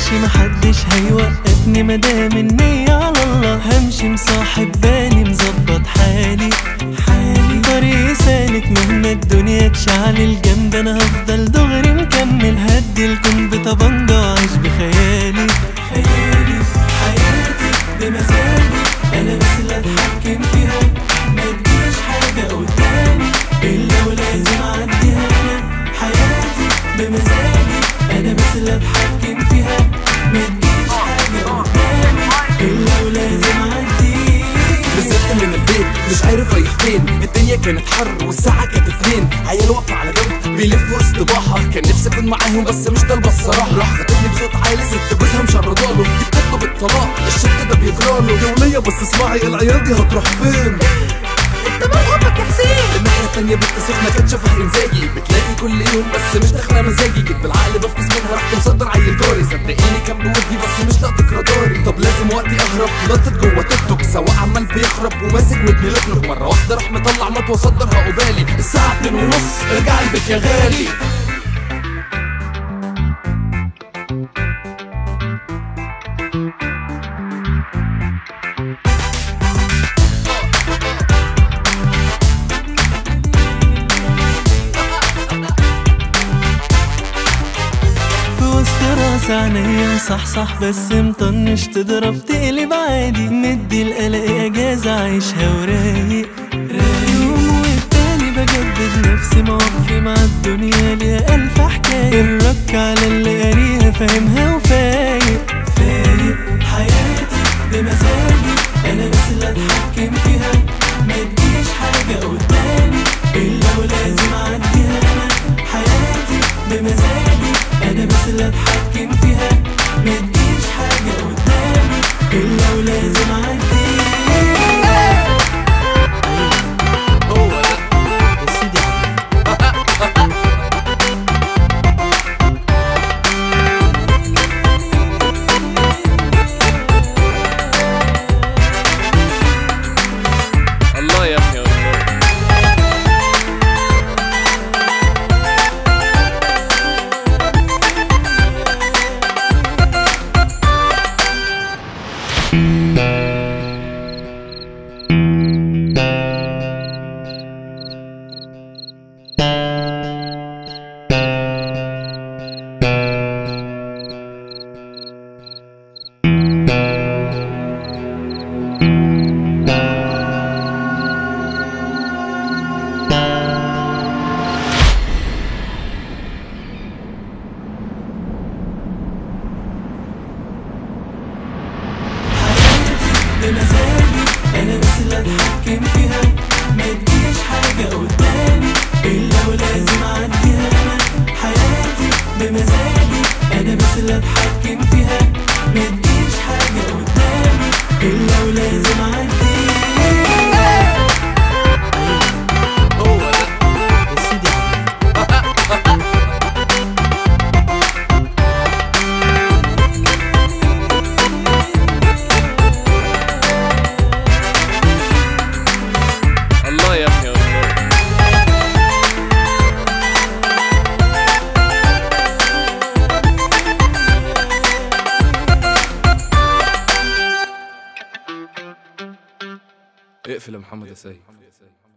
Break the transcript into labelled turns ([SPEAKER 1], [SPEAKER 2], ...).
[SPEAKER 1] ماشي محدش هيوقفني مدام النية على الله همشي مصاحب بالي مظبط حالي حالي طريق سالك مهما الدنيا تشعل جنب انا هفضل دغري مكمل هدي الكون بطبنجة وعيش بخيالي خيالي حياتي بمزاجي انا بس اللي اتحكم فيها ما تجيش حاجة قدامي الا ولازم اعديها انا حياتي بمزاجي انا بس اللي اتحكم فيها ما تجيش حاجة قدامي الا ولازم اعديها
[SPEAKER 2] نزلت من البيت مش عارف رايح فين الدنيا كانت حر والساعة كانت اتنين عيال واقفة على جنب بيلفوا استباحة كان نفسي اكون معاهم بس مش طالبة الصراحة راح خدتني بصوت عالي ست جوزها مشرداله دي بتطلب الطلاق الشك ده بيجراله يا ولية بس اسمعي العيال دي هتروح فين انت مرحبك يا حسين الناحية التانية بنت سخنة كانت شبه انزاجي بتلاقي كل يوم بس مش داخلة مزاجي جيت بالعقل بفكس منها رحت مصدر عيل جاري صدقيني كان بودي بس مش لاقط راداري طب لازم وقتي اهرب نطت جوه تيك توك سواق عمال بيخرب وماسك ودني لكلك مرة واحدة راح مطلع مطوة صدرها قبالي الساعة اتنين ونص ارجع البيت يا غالي
[SPEAKER 1] في وسط راس عينيا صح صح بس مطنش تضرب تقلب عادي مدي القلق اجازة عايشها ورايق يوم والتاني بجدد نفسي مواقفي مع الدنيا ليها ألف حكاية الرك على اللي قاريها فاهمها وفايق فايق حياتي بمزاجي أنا بس اللي أتحكم فيها ما تجيش حاجة قدامي إلا ولازم أعديها أنا حياتي بمزاجي أنا بس اللي أتحكم فيها ما تجيش حاجة قدامي إلا ولازم أعديها
[SPEAKER 2] هو ده
[SPEAKER 1] يا سيدي عبد
[SPEAKER 3] الله يا ابني والله
[SPEAKER 1] بمزاجي انا بس اللي اتحكم فيها ما تجيش حاجه قدامي الا ولازم اعديها انا حياتي بمزاجي انا بس اللي اتحكم فيها ما تجيش حاجه قدامي الا ولازم اعديها
[SPEAKER 2] هو ده
[SPEAKER 1] يا سيدي عبد
[SPEAKER 3] الله يا ابني والله
[SPEAKER 2] اقفل يا محمد يا سيد